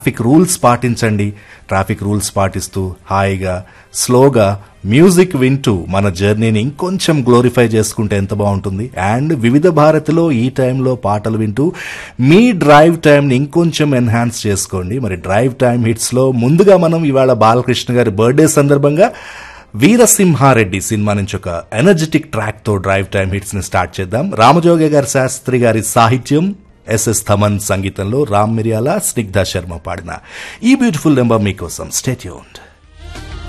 traffic rules పాటించండి traffic rules పాటిస్తూ హాయిగా స్లోగా మ్యూజిక్ వింటూ మన జర్నీని ఇంకొంచెం గ్లోరిఫై చేసుకుంటే ఎంత బాగుంటుంది అండ్ వివిధ భారతిలో ఈ టైంలో పాటలు వింటూ మీ డ్రైవ్ టైంని ఇంకొంచెం ఎన్హాన్స్ చేసుకోండి మరి డ్రైవ్ టైం హిట్స్లో ముందుగా మనం ఇవాళ బాలకృష్ణ గారి బర్త్డే సందర్భంగా వీరసింహారెడ్డి సినిమా నుంచి ఒక ఎనర్జెటిక్ ట్రాక్ తో డ్రైవ్ టైం హిట్స్ ని స్టార్ట్ చేద్దాం రామజోగ గారి శాస్త్రి గారి సాహిత్యం ఎస్ఎస్ థమన్ సంగీతంలో రామ్ మిరియాల స్నిగ్ధ శర్మ పాడిన ఈ బ్యూటిఫుల్ నెంబర్ మీకోసం స్టేట్యూన్డ్